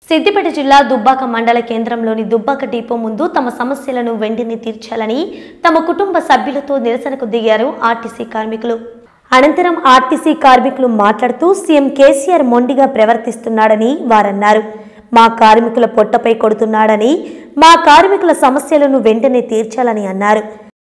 సిద్దిపేట జిల్లా దుబ్బాక మండల కేంద్రంలోని దుబ్బాక డిపో ముందు తమ సమస్యలను వెంటనే తీర్చాలని తమ కుటుంబ సభ్యులతో నిరసనకు దిగారు ఆర్టీసీ కార్మికులు అనంతరం ఆర్టీసీ కార్మికులు మాట్లాడుతూ సీఎం కేసీఆర్ మొండిగా ప్రవర్తిస్తున్నాడని వారన్నారు మా కార్మికుల పొట్టపై కొడుతున్నాడని మా కార్మికుల సమస్యలను వెంటనే తీర్చాలని అన్నారు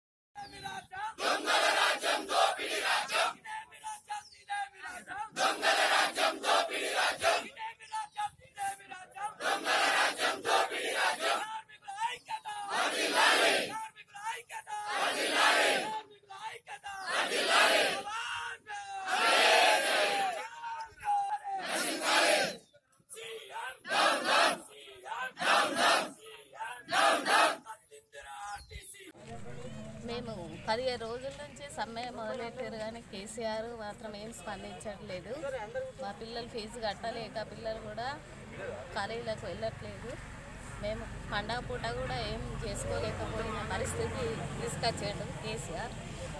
మేము పదిహేను రోజుల నుంచి సమ్మె మొదలెట్టారు కానీ కేసీఆర్ మాత్రం ఏం స్పందించట్లేదు మా పిల్లలు ఫీజు కట్టలేక పిల్లలు కూడా కాలేజీలకు వెళ్ళట్లేదు మేము పండగ పూట కూడా ఏం చేసుకోలేకపోయిన పరిస్థితి తీసుకొచ్చాడు కేసీఆర్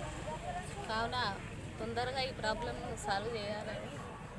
కావున తొందరగా ఈ ప్రాబ్లమ్ను సాల్వ్ చేయాలని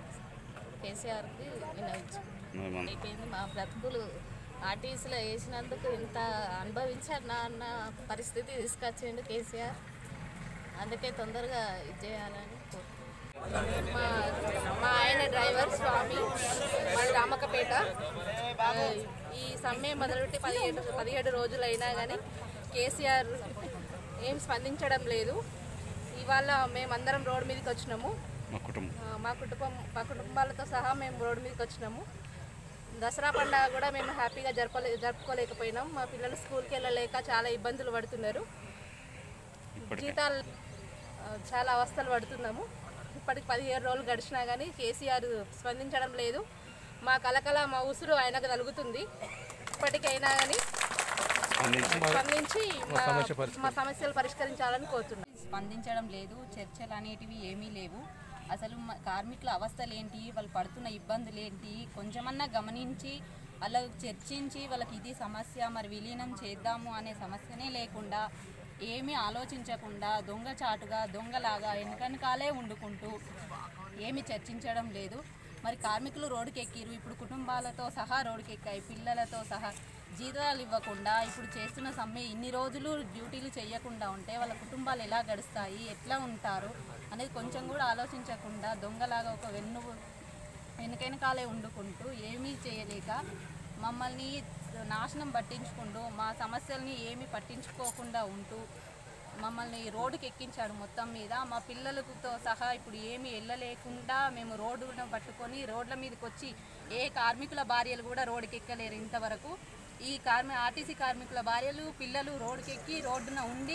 కేసీఆర్కి వినవచ్చు అయిపోయింది మా బ్రతుకులు ఆర్టీసీలో వేసినందుకు ఇంత అనుభవించారు అన్న పరిస్థితి తీసుకొచ్చిండు కేసీఆర్ అందుకే తొందరగా ఇది చేయాలని కోరుకుంటున్నాను. మా మా ఆయన డ్రైవర్ స్వామి మాది రామకపేట ఆ, ఈ సమ్మె మొదలుపెట్టి పదిహేడు పదిహేడు రోజులు అయినా కానీ కేసీఆర్ ఏం స్పందించడం లేదు ఇవాళ మేమందరం రోడ్డు మీదకి వచ్చినాము మా కుటుంబం ఆ, మా కుటుంబం మా కుటుంబాలతో సహా మేము రోడ్డు మీదకి వచ్చినాము దసరా పండుగ కూడా మేము హ్యాపీగా జరపలే జరుపుకోలేకపోయినాం మా పిల్లలు స్కూల్కి వెళ్ళలేక చాలా ఇబ్బందులు పడుతున్నారు ఇప్పటికే జీతాలు ఆ, చాలా అవస్థలు పడుతున్నాము ఇప్పటికి పదిహేను రోజులు గడిచినా కానీ కేసీఆర్ స్పందించడం లేదు మా కలకల మా ఉసురు ఆయనకు తలుగుతుంది ఇప్పటికైనా కానీ స్పందించి స్పందించి మా మా సమస్యలు పరిష్కరించాలని కోరుతున్నాం స్పందించడం లేదు చర్చలు అనేటివి ఏమీ లేవు అసలు మ- కార్మికుల అవస్థలు ఏంటి వాళ్ళు పడుతున్న ఇబ్బందులు ఏంటి కొంచెమన్నా గమనించి అలా చర్చించి వాళ్ళకి ఇది సమస్య మరి విలీనం చేద్దాము అనే సమస్యనే లేకుండా ఏమీ ఆలోచించకుండా దొంగచాటుగా దొంగలాగా వెనకనకాలే వండుకుంటూ ఏమీ చర్చించడం లేదు మరి కార్మికులు రోడ్డుకి ఎక్కిరు ఇప్పుడు కుటుంబాలతో సహా రోడ్డుకి ఎక్కాయి పిల్లలతో సహా జీతాలు ఇవ్వకుండా ఇప్పుడు చేస్తున్న సమ్మె ఇన్ని రోజులు డ్యూటీలు చేయకుండా ఉంటే వాళ్ళ కుటుంబాలు ఎలా గడుస్తాయి ఎట్లా ఉంటారు అనేది కొంచెం కూడా ఆలోచించకుండా దొంగలాగా ఒక వెన్ను వెనుకెనకాలే వండుకుంటూ ఏమీ చేయలేక మమ్మల్ని నాశనం పట్టించుకుంటూ మా సమస్యల్ని ఏమీ పట్టించుకోకుండా ఉంటూ మమ్మల్ని రోడ్డుకి ఎక్కించాడు మొత్తం మీద మా పిల్లలతో సహా ఇప్పుడు ఏమీ వెళ్ళలేకుండా మేము రోడ్డును పట్టుకొని రోడ్ల మీదకి వచ్చి ఏ కార్మికుల భార్యలు కూడా రోడ్డుకి ఎక్కలేరు ఇంతవరకు ఈ కార్మి ఆర్టీసీ కార్మికుల భార్యలు పిల్లలు రోడ్డుకి ఎక్కి రోడ్డున ఉండి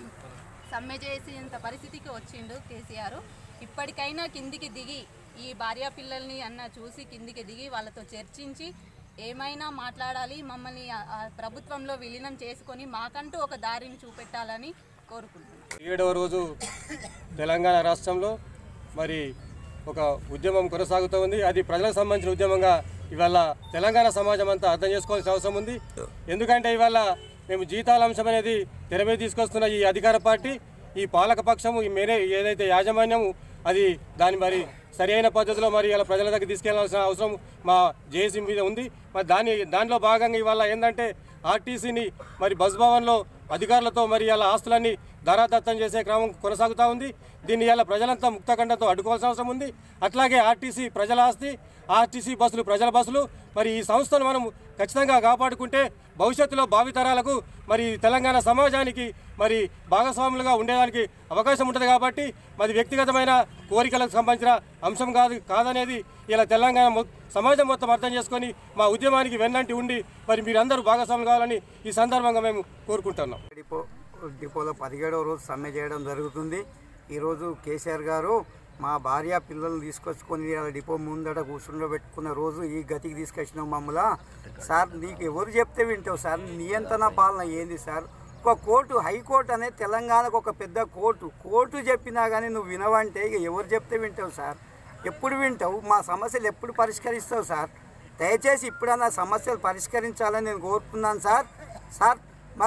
సమ్మె చేసేంత పరిస్థితికి వచ్చిండు కేసీఆర్ ఇప్పటికైనా కిందికి దిగి ఈ భార్య పిల్లల్ని అన్న చూసి కిందికి దిగి వాళ్ళతో చర్చించి ఏమైనా మాట్లాడాలి మమ్మల్ని ఆ- ఆ ప్రభుత్వంలో విలీనం చేసుకొని మాకంటూ ఒక దారిని చూపెట్టాలని కోరుకుంటున్నాను ఏడవ రోజు తెలంగాణ రాష్ట్రంలో మరి ఒక ఉద్యమం కొనసాగుతూ ఉంది అది ప్రజలకు సంబంధించిన ఉద్యమంగా ఇవాళ తెలంగాణ సమాజం అంతా అర్థం చేసుకోవాల్సిన అవసరం ఉంది ఎందుకంటే ఇవాళ మేము జీతాల అంశం అనేది తెర మీద తీసుకొస్తున్న ఈ అధికార పార్టీ ఈ పాలక పక్షము ఈ మేనే ఏదైతే యాజమాన్యము అది దాని మరి సరి అయిన పద్ధతిలో మరి ఇలా ప్రజల దగ్గర తీసుకెళ్లాల్సిన అవసరం మా జేఏసీ మీద ఉంది మరి దాని దానిలో భాగంగా ఇవాళ ఏంటంటే ఆర్టీసీని మరి బస్ భవన్లో అధికారులతో మరి ఇలా ఆస్తులన్నీ ధారాదత్తం చేసే క్రమం కొనసాగుతూ ఉంది దీన్ని ఇలా ప్రజలంతా ముక్తఖండంతో అడ్డుకోవాల్సిన అవసరం ఉంది అట్లాగే ఆర్టీసీ ప్రజల ఆస్తి ఆర్టీసీ బస్సులు ప్రజల బస్సులు మరి ఈ సంస్థను మనం ఖచ్చితంగా కాపాడుకుంటే భవిష్యత్తులో భావితరాలకు మరి తెలంగాణ సమాజానికి మరి భాగస్వాములుగా ఉండేదానికి అవకాశం ఉంటుంది కాబట్టి మరి వ్యక్తిగతమైన కోరికలకు సంబంధించిన అంశం కాదు కాదనేది ఇలా తెలంగాణ మొ- సమాజం మొత్తం అర్థం చేసుకొని మా ఉద్యమానికి వెన్నంటి ఉండి మరి మీరందరూ భాగస్వాములు కావాలని ఈ సందర్భంగా మేము కోరుకుంటున్నాం డిపో డిపోలో పదిహేడవ రోజు సమ్మె చేయడం జరుగుతుంది ఈరోజు కేసీఆర్ గారు మా భార్య పిల్లల్ని తీసుకొచ్చుకొని ఇలా డిపో ముందట కూర్చుండబెట్టుకున్న రోజు ఈ గతికి తీసుకొచ్చినావు మమ్మల్ని సార్ నీకు ఎవరు చెప్తే వింటావు సార్ నియంత్రణ పాలన ఏంది సార్ ఒక కోర్టు హైకోర్టు అనేది తెలంగాణకు ఒక పెద్ద కోర్టు కోర్టు చెప్పినా కానీ నువ్వు వినవంటే ఇక ఎవరు చెప్తే వింటావు సార్ ఎప్పుడు వింటావు మా సమస్యలు ఎప్పుడు పరిష్కరిస్తావు సార్ దయచేసి ఇప్పుడన్నా సమస్యలు పరిష్కరించాలని నేను కోరుతున్నాను సార్ సార్ మరి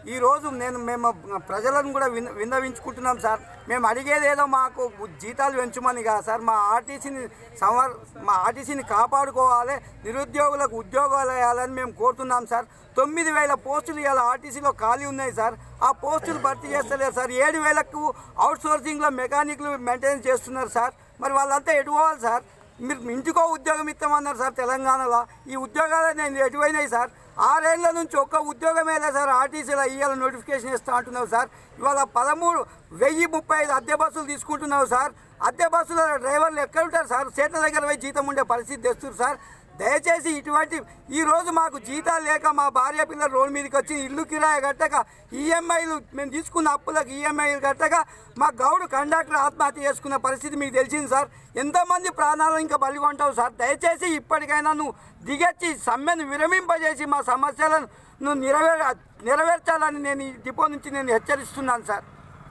ఈరోజు నేను మేము ప్రజలను కూడా విన్న విన్నవించుకుంటున్నాం సార్ మేము అడిగేది ఏదో మాకు జీతాలు పెంచమని కాదు సార్ మా ఆర్టీసీని సంవర్ మా ఆర్టీసీని కాపాడుకోవాలి నిరుద్యోగులకు ఉద్యోగాలు వేయాలని మేము కోరుతున్నాం సార్ తొమ్మిది వేల పోస్టులు ఇవాళ ఆర్టీసీలో ఖాళీ ఉన్నాయి సార్ ఆ పోస్టులు భర్తీ చేస్తలేరు సార్ ఏడు వేలకు అవుట్ సోర్సింగ్లో మెకానిక్లు మెయింటైన్ చేస్తున్నారు సార్ మరి వాళ్ళంతా ఎటు పోవాలి సార్ మీరు ఇంటికో ఉద్యోగం ఇస్తామన్నారు సార్ తెలంగాణలో ఈ ఉద్యోగాలు నేను ఎటువైనాయి సార్ ఆరేళ్ల నుంచి ఒక్క ఉద్యోగమే లేదు సార్ ఆర్టీసీలో ఇవాళ నోటిఫికేషన్ ఇస్తా అంటున్నావు సార్ ఇవాళ పదమూడు వెయ్యి ముప్పై ఐదు అద్దె బస్సులు తీసుకుంటున్నావు సార్ అద్దె బస్సులో డ్రైవర్లు ఎక్కడ ఉంటారు సార్ చేత దగ్గర పోయి జీతం ఉండే పరిస్థితి తెస్తున్నారు సార్ దయచేసి ఇటువంటి ఈ రోజు మాకు జీతాలు లేక మా భార్య పిల్లలు రోడ్డు మీదకి వచ్చి ఇల్లు కిరాయి కట్టక ఈఎంఐలు మేము తీసుకున్న అప్పులకు ఈఎంఐలు కట్టక మా గౌడు కండక్టర్ ఆత్మహత్య చేసుకున్న పరిస్థితి మీకు తెలిసింది సార్ ఎంతోమంది ప్రాణాలు ఇంకా బలి కొంటావు సార్ దయచేసి ఇప్పటికైనా నువ్వు దిగొచ్చి సమ్మెను విరమింపజేసి మా సమస్యలను నువ్వు నెరవేర నెరవేర్చాలని నేను ఈ డిపో నుంచి నేను హెచ్చరిస్తున్నాను సార్